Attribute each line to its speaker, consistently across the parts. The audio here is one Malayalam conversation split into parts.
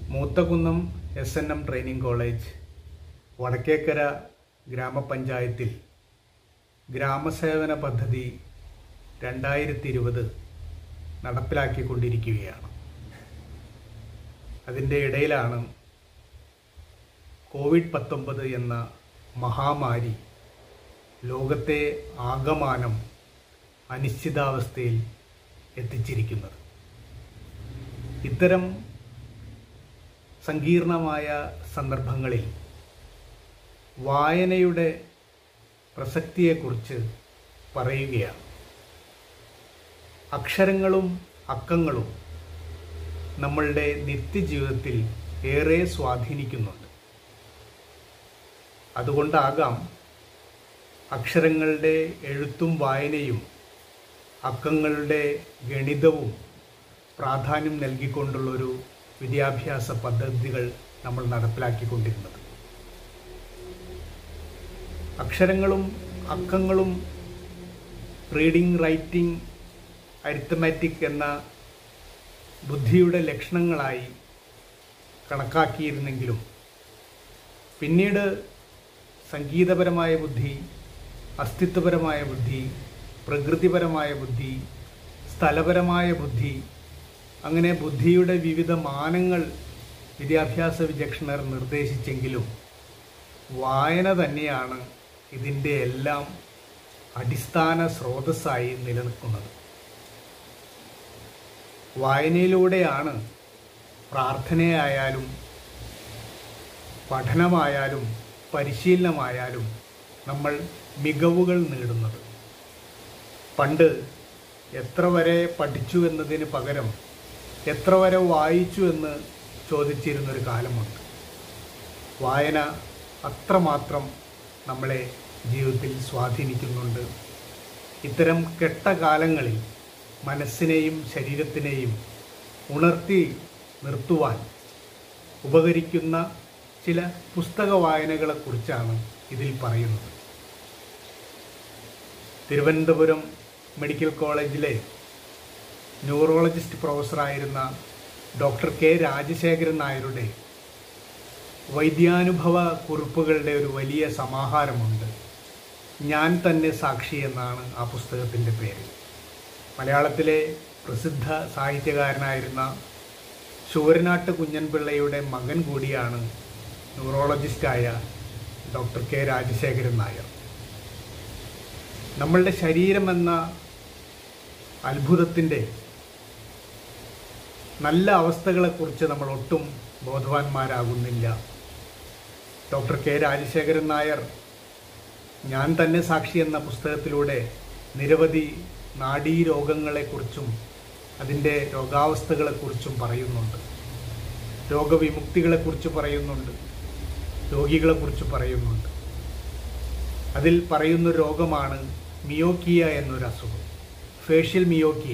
Speaker 1: Moothakunnam S N M training college Vadakkekara ഗ്രാമപഞ്ചായത്തിൽ ഗ്രാമസേവന പദ്ധതി രണ്ടായിരത്തി ഇരുപത് നടപ്പിലാക്കിക്കൊണ്ടിരിക്കുകയാണ് അതിൻ്റെ ഇടയിലാണ് കോവിഡ് പത്തൊമ്പത് എന്ന മഹാമാരി ലോകത്തെ ആകമാനം അനിശ്ചിതാവസ്ഥയിൽ എത്തിച്ചിരിക്കുന്നത് ഇത്തരം സങ്കീർണമായ സന്ദർഭങ്ങളിൽ വായനയുടെ പ്രസക്തിയെക്കുറിച്ച് പറയുകയാണ് അക്ഷരങ്ങളും അക്കങ്ങളും നമ്മളുടെ നിത്യജീവിതത്തിൽ ഏറെ സ്വാധീനിക്കുന്നുണ്ട് അതുകൊണ്ടാകാം അക്ഷരങ്ങളുടെ എഴുത്തും വായനയും അക്കങ്ങളുടെ ഗണിതവും പ്രാധാന്യം നൽകിക്കൊണ്ടുള്ളൊരു വിദ്യാഭ്യാസ പദ്ധതികൾ നമ്മൾ നടപ്പിലാക്കിക്കൊണ്ടിരുന്നത് അക്ഷരങ്ങളും അക്കങ്ങളും റീഡിംഗ് റൈറ്റിംഗ് അരിത്തമാറ്റിക് എന്ന ബുദ്ധിയുടെ ലക്ഷണങ്ങളായി കണക്കാക്കിയിരുന്നെങ്കിലും പിന്നീട് സംഗീതപരമായ ബുദ്ധി അസ്തിത്വപരമായ ബുദ്ധി പ്രകൃതിപരമായ ബുദ്ധി സ്ഥലപരമായ ബുദ്ധി അങ്ങനെ ബുദ്ധിയുടെ വിവിധ മാനങ്ങൾ വിദ്യാഭ്യാസ വിചക്ഷണർ നിർദ്ദേശിച്ചെങ്കിലും വായന തന്നെയാണ് ഇതിൻ്റെ എല്ലാം അടിസ്ഥാന സ്രോതസ്സായി നിലനിൽക്കുന്നത് വായനയിലൂടെയാണ് പ്രാർത്ഥനയായാലും പഠനമായാലും പരിശീലനമായാലും നമ്മൾ മികവുകൾ നേടുന്നത് പണ്ട് എത്ര വരെ പഠിച്ചു എന്നതിന് പകരം എത്ര വരെ വായിച്ചു എന്ന് ചോദിച്ചിരുന്നൊരു കാലമുണ്ട് വായന അത്രമാത്രം നമ്മളെ ജീവിതത്തിൽ സ്വാധീനിക്കുന്നുണ്ട് ഇത്തരം കെട്ട കാലങ്ങളിൽ മനസ്സിനെയും ശരീരത്തിനെയും ഉണർത്തി നിർത്തുവാൻ ഉപകരിക്കുന്ന ചില പുസ്തക വായനകളെക്കുറിച്ചാണ് ഇതിൽ പറയുന്നത് തിരുവനന്തപുരം മെഡിക്കൽ കോളേജിലെ ന്യൂറോളജിസ്റ്റ് പ്രൊഫസറായിരുന്ന ഡോക്ടർ കെ രാജശേഖരൻ നായരുടെ വൈദ്യാനുഭവ കുറിപ്പുകളുടെ ഒരു വലിയ സമാഹാരമുണ്ട് ഞാൻ തന്നെ സാക്ഷി എന്നാണ് ആ പുസ്തകത്തിൻ്റെ പേര് മലയാളത്തിലെ പ്രസിദ്ധ സാഹിത്യകാരനായിരുന്ന ശൂരനാട്ട് കുഞ്ഞൻപിള്ളയുടെ മകൻ കൂടിയാണ് ന്യൂറോളജിസ്റ്റായ ഡോക്ടർ കെ രാജശേഖരൻ നായർ നമ്മളുടെ ശരീരമെന്ന അത്ഭുതത്തിൻ്റെ നല്ല അവസ്ഥകളെക്കുറിച്ച് നമ്മൾ ഒട്ടും ബോധവാന്മാരാകുന്നില്ല ഡോക്ടർ കെ രാജശേഖരൻ നായർ ഞാൻ തന്നെ സാക്ഷി എന്ന പുസ്തകത്തിലൂടെ നിരവധി നാഡീരോഗങ്ങളെക്കുറിച്ചും അതിൻ്റെ രോഗാവസ്ഥകളെക്കുറിച്ചും പറയുന്നുണ്ട് രോഗവിമുക്തികളെക്കുറിച്ച് പറയുന്നുണ്ട് രോഗികളെക്കുറിച്ച് പറയുന്നുണ്ട് അതിൽ പറയുന്ന രോഗമാണ് മിയോക്കിയ എന്നൊരു അസുഖം ഫേഷ്യൽ മിയോക്കിയ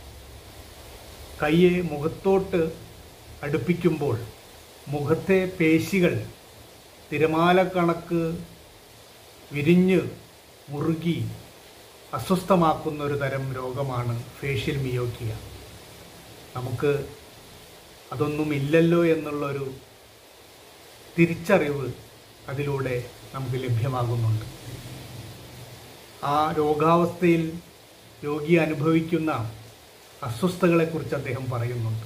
Speaker 1: കയ്യെ മുഖത്തോട്ട് അടുപ്പിക്കുമ്പോൾ മുഖത്തെ പേശികൾ തിരമാല കണക്ക് വിരിഞ്ഞ് മുറുകി അസ്വസ്ഥമാക്കുന്ന ഒരു തരം രോഗമാണ് ഫേഷ്യൽ മിയോക്കിയ നമുക്ക് അതൊന്നും ഇല്ലല്ലോ എന്നുള്ളൊരു തിരിച്ചറിവ് അതിലൂടെ നമുക്ക് ലഭ്യമാകുന്നുണ്ട് ആ രോഗാവസ്ഥയിൽ രോഗി അനുഭവിക്കുന്ന അസ്വസ്ഥതകളെക്കുറിച്ച് അദ്ദേഹം പറയുന്നുണ്ട്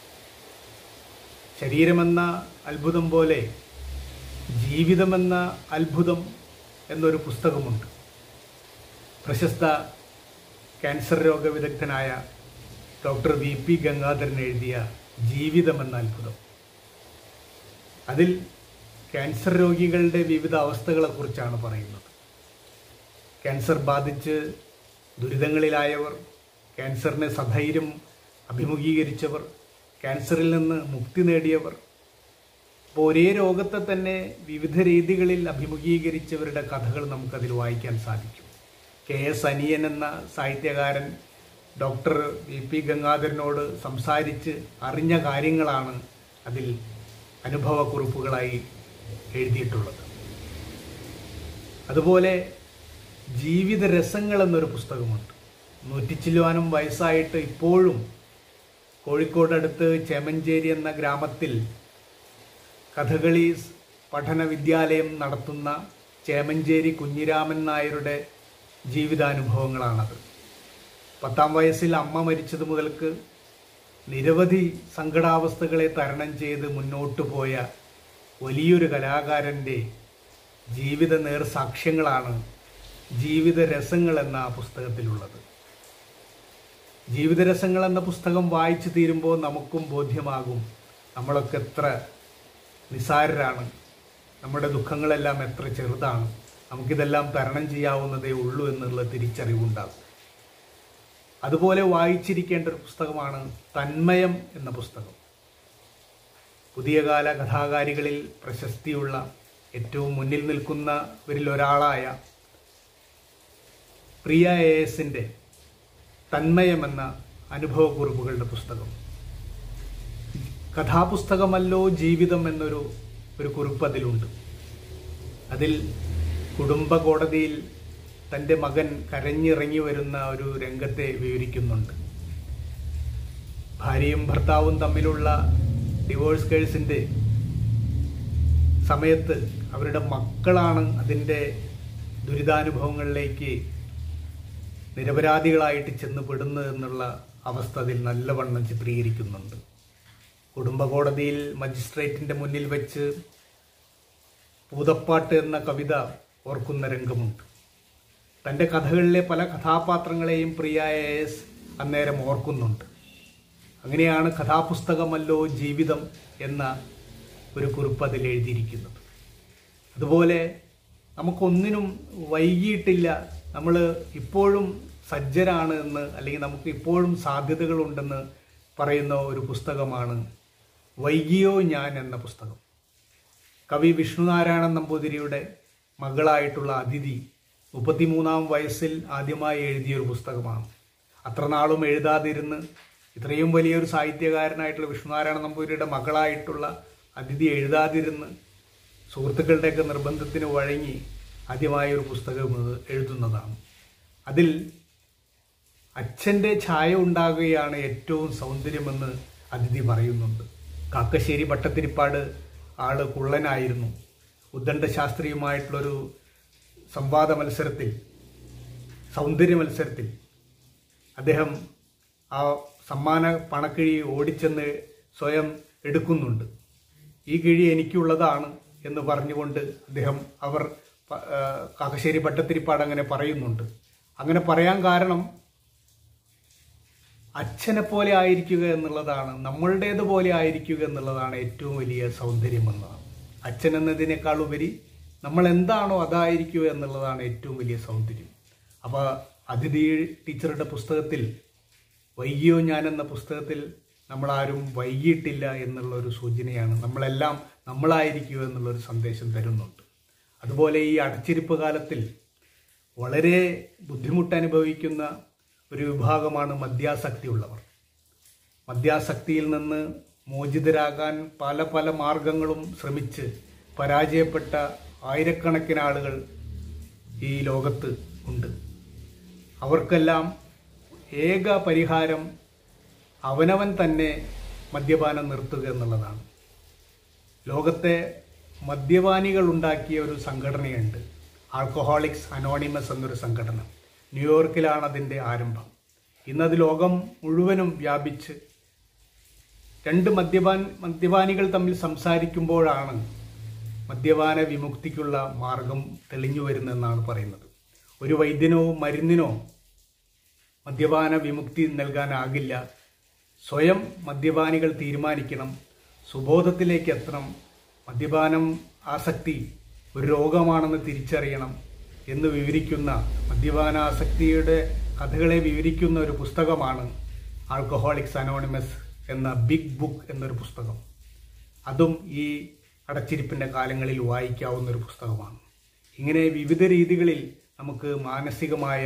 Speaker 1: ശരീരമെന്ന അത്ഭുതം പോലെ ജീവിതമെന്ന അത്ഭുതം എന്നൊരു പുസ്തകമുണ്ട് പ്രശസ്ത ക്യാൻസർ രോഗവിദഗ്ധനായ ഡോക്ടർ വി പി ഗംഗാധരൻ എഴുതിയ ജീവിതമെന്ന അത്ഭുതം അതിൽ ക്യാൻസർ രോഗികളുടെ വിവിധ അവസ്ഥകളെക്കുറിച്ചാണ് പറയുന്നത് ക്യാൻസർ ബാധിച്ച് ദുരിതങ്ങളിലായവർ ക്യാൻസറിനെ സധൈര്യം അഭിമുഖീകരിച്ചവർ ക്യാൻസറിൽ നിന്ന് മുക്തി നേടിയവർ അപ്പോൾ ഒരേ രോഗത്തെ തന്നെ വിവിധ രീതികളിൽ അഭിമുഖീകരിച്ചവരുടെ കഥകൾ നമുക്കതിൽ വായിക്കാൻ സാധിക്കും കെ എസ് അനിയൻ എന്ന സാഹിത്യകാരൻ ഡോക്ടർ വി പി ഗംഗാധരനോട് സംസാരിച്ച് അറിഞ്ഞ കാര്യങ്ങളാണ് അതിൽ അനുഭവക്കുറിപ്പുകളായി എഴുതിയിട്ടുള്ളത് അതുപോലെ ജീവിത രസങ്ങൾ എന്നൊരു പുസ്തകമുണ്ട് നൂറ്റിച്ചില്ലുവാനും വയസ്സായിട്ട് ഇപ്പോഴും കോഴിക്കോട് അടുത്ത് ചേമഞ്ചേരി എന്ന ഗ്രാമത്തിൽ കഥകളി പഠന വിദ്യാലയം നടത്തുന്ന ചേമഞ്ചേരി കുഞ്ഞിരാമൻ നായരുടെ ജീവിതാനുഭവങ്ങളാണത് പത്താം വയസ്സിൽ അമ്മ മരിച്ചത് മുതൽക്ക് നിരവധി സങ്കടാവസ്ഥകളെ തരണം ചെയ്ത് മുന്നോട്ട് പോയ വലിയൊരു കലാകാരൻ്റെ ജീവിത നേർസാക്ഷ്യങ്ങളാണ് ജീവിത രസങ്ങൾ എന്ന ആ പുസ്തകത്തിലുള്ളത് ജീവിതരസങ്ങൾ എന്ന പുസ്തകം വായിച്ചു തീരുമ്പോൾ നമുക്കും ബോധ്യമാകും നമ്മളൊക്കെ എത്ര നിസാരരാണ് നമ്മുടെ ദുഃഖങ്ങളെല്ലാം എത്ര ചെറുതാണ് നമുക്കിതെല്ലാം തരണം ചെയ്യാവുന്നതേ ഉള്ളൂ എന്നുള്ള തിരിച്ചറിവുണ്ടാകും അതുപോലെ വായിച്ചിരിക്കേണ്ട ഒരു പുസ്തകമാണ് തന്മയം എന്ന പുസ്തകം പുതിയ കാല കഥാകാരികളിൽ പ്രശസ്തിയുള്ള ഏറ്റവും മുന്നിൽ നിൽക്കുന്നവരിൽ ഒരാളായ പ്രിയ എ എസിൻ്റെ തന്മയം എന്ന അനുഭവക്കുറിപ്പുകളുടെ പുസ്തകം കഥാപുസ്തകമല്ലോ ജീവിതം എന്നൊരു ഒരു കുറിപ്പ് അതിലുണ്ട് അതിൽ കുടുംബ കോടതിയിൽ തൻ്റെ മകൻ കരഞ്ഞിറങ്ങി വരുന്ന ഒരു രംഗത്തെ വിവരിക്കുന്നുണ്ട് ഭാര്യയും ഭർത്താവും തമ്മിലുള്ള ഡിവോഴ്സ് കേസിൻ്റെ സമയത്ത് അവരുടെ മക്കളാണ് അതിൻ്റെ ദുരിതാനുഭവങ്ങളിലേക്ക് നിരപരാധികളായിട്ട് ചെന്ന് പെടുന്നത് എന്നുള്ള അവസ്ഥ അതിൽ നല്ലവണ്ണം ചിത്രീകരിക്കുന്നുണ്ട് കുടുംബ കോടതിയിൽ മജിസ്ട്രേറ്റിൻ്റെ മുന്നിൽ വെച്ച് പൂതപ്പാട്ട് എന്ന കവിത ഓർക്കുന്ന രംഗമുണ്ട് തൻ്റെ കഥകളിലെ പല കഥാപാത്രങ്ങളെയും പ്രിയ എസ് അന്നേരം ഓർക്കുന്നുണ്ട് അങ്ങനെയാണ് കഥാപുസ്തകമല്ലോ ജീവിതം എന്ന ഒരു കുറിപ്പ് അതിൽ എഴുതിയിരിക്കുന്നത് അതുപോലെ നമുക്കൊന്നിനും വൈകിയിട്ടില്ല നമ്മൾ ഇപ്പോഴും സജ്ജരാണ് എന്ന് അല്ലെങ്കിൽ നമുക്ക് ഇപ്പോഴും സാധ്യതകളുണ്ടെന്ന് പറയുന്ന ഒരു പുസ്തകമാണ് വൈകിയോ ഞാൻ എന്ന പുസ്തകം കവി വിഷ്ണുനാരായണൻ നമ്പൂതിരിയുടെ മകളായിട്ടുള്ള അതിഥി മുപ്പത്തിമൂന്നാം വയസ്സിൽ ആദ്യമായി എഴുതിയ ഒരു പുസ്തകമാണ് അത്ര നാളും എഴുതാതിരുന്ന് ഇത്രയും വലിയൊരു സാഹിത്യകാരനായിട്ടുള്ള വിഷ്ണുനാരായണ നമ്പൂതിരിയുടെ മകളായിട്ടുള്ള അതിഥി എഴുതാതിരുന്ന് സുഹൃത്തുക്കളുടെയൊക്കെ നിർബന്ധത്തിന് വഴങ്ങി ആദ്യമായ ഒരു പുസ്തകം എഴുതുന്നതാണ് അതിൽ അച്ഛൻ്റെ ഛായ ഉണ്ടാകുകയാണ് ഏറ്റവും സൗന്ദര്യമെന്ന് അതിഥി പറയുന്നുണ്ട് കാക്കശ്ശേരി ഭട്ടത്തിരിപ്പാട് ആള് കുള്ളനായിരുന്നു ഉദ്ദണ്ഡ ശാസ്ത്രിയുമായിട്ടുള്ളൊരു സംവാദ മത്സരത്തിൽ സൗന്ദര്യ മത്സരത്തിൽ അദ്ദേഹം ആ സമ്മാന പണക്കിഴി ഓടിച്ചെന്ന് സ്വയം എടുക്കുന്നുണ്ട് ഈ കിഴി എനിക്കുള്ളതാണ് എന്ന് പറഞ്ഞുകൊണ്ട് അദ്ദേഹം അവർ പ- ആ, കാക്കശ്ശേരി ഭട്ടത്തിരിപ്പാട് അങ്ങനെ പറയുന്നുണ്ട് അങ്ങനെ പറയാൻ കാരണം അച്ഛനെ പോലെ ആയിരിക്കുക എന്നുള്ളതാണ് നമ്മളുടേത് പോലെ ആയിരിക്കുക എന്നുള്ളതാണ് ഏറ്റവും വലിയ സൗന്ദര്യം എന്നതാണ് അച്ഛൻ എന്നതിനേക്കാൾ ഉപരി നമ്മൾ എന്താണോ അതായിരിക്കുക എന്നുള്ളതാണ് ഏറ്റവും വലിയ സൗന്ദര്യം അപ്പോൾ അതിഥി ടീച്ചറുടെ പുസ്തകത്തിൽ വൈകിയോ ഞാൻ എന്ന പുസ്തകത്തിൽ നമ്മളാരും വൈകിയിട്ടില്ല എന്നുള്ള ഒരു സൂചനയാണ് നമ്മളെല്ലാം നമ്മളായിരിക്കുക എന്നുള്ളൊരു സന്ദേശം തരുന്നുണ്ട് അതുപോലെ ഈ അടച്ചിരിപ്പ് കാലത്തിൽ വളരെ ബുദ്ധിമുട്ട് അനുഭവിക്കുന്ന ഒരു വിഭാഗമാണ് മദ്യാസക്തിയുള്ളവർ മദ്യാസക്തിയിൽ നിന്ന് മോചിതരാകാൻ പല പല മാർഗങ്ങളും ശ്രമിച്ച് പരാജയപ്പെട്ട ആയിരക്കണക്കിന് ആളുകൾ ഈ ലോകത്ത് ഉണ്ട് അവർക്കെല്ലാം ഏക പരിഹാരം അവനവൻ തന്നെ മദ്യപാനം നിർത്തുക എന്നുള്ളതാണ് ലോകത്തെ മദ്യപാനികൾ ഉണ്ടാക്കിയ ഒരു സംഘടനയുണ്ട് ആൽക്കഹോളിക്സ് അനോണിമസ് എന്നൊരു സംഘടന ന്യൂയോർക്കിലാണ് അതിൻ്റെ ആരംഭം ഇന്നത് ലോകം മുഴുവനും വ്യാപിച്ച് രണ്ട് മദ്യപാൻ മദ്യപാനികൾ തമ്മിൽ സംസാരിക്കുമ്പോഴാണ് മദ്യപാന വിമുക്തിക്കുള്ള മാർഗം തെളിഞ്ഞു വരുന്നതെന്നാണ് പറയുന്നത് ഒരു വൈദ്യനോ മരുന്നിനോ മദ്യപാന വിമുക്തി നൽകാനാകില്ല സ്വയം മദ്യപാനികൾ തീരുമാനിക്കണം സുബോധത്തിലേക്ക് എത്തണം മദ്യപാനം ആസക്തി ഒരു രോഗമാണെന്ന് തിരിച്ചറിയണം എന്ന് വിവരിക്കുന്ന മദ്യപാനാസക്തിയുടെ കഥകളെ വിവരിക്കുന്ന ഒരു പുസ്തകമാണ് ആൽക്കഹോളിക്സ് അനോണിമസ് എന്ന ബിഗ് ബുക്ക് എന്നൊരു പുസ്തകം അതും ഈ അടച്ചിരിപ്പിൻ്റെ കാലങ്ങളിൽ വായിക്കാവുന്ന ഒരു പുസ്തകമാണ് ഇങ്ങനെ വിവിധ രീതികളിൽ നമുക്ക് മാനസികമായ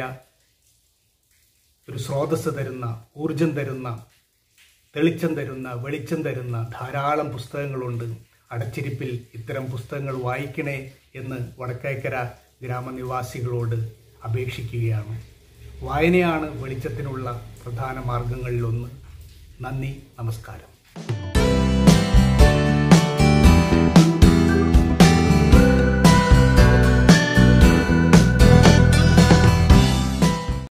Speaker 1: ഒരു സ്രോതസ് തരുന്ന ഊർജം തരുന്ന തെളിച്ചം തരുന്ന വെളിച്ചം തരുന്ന ധാരാളം പുസ്തകങ്ങളുണ്ട് അടച്ചിരിപ്പിൽ ഇത്തരം പുസ്തകങ്ങൾ വായിക്കണേ എന്ന് വടക്കേക്കര ഗ്രാമനിവാസികളോട് അപേക്ഷിക്കുകയാണ് വായനയാണ് വെളിച്ചത്തിനുള്ള പ്രധാന മാർഗങ്ങളിലൊന്ന് നന്ദി നമസ്കാരം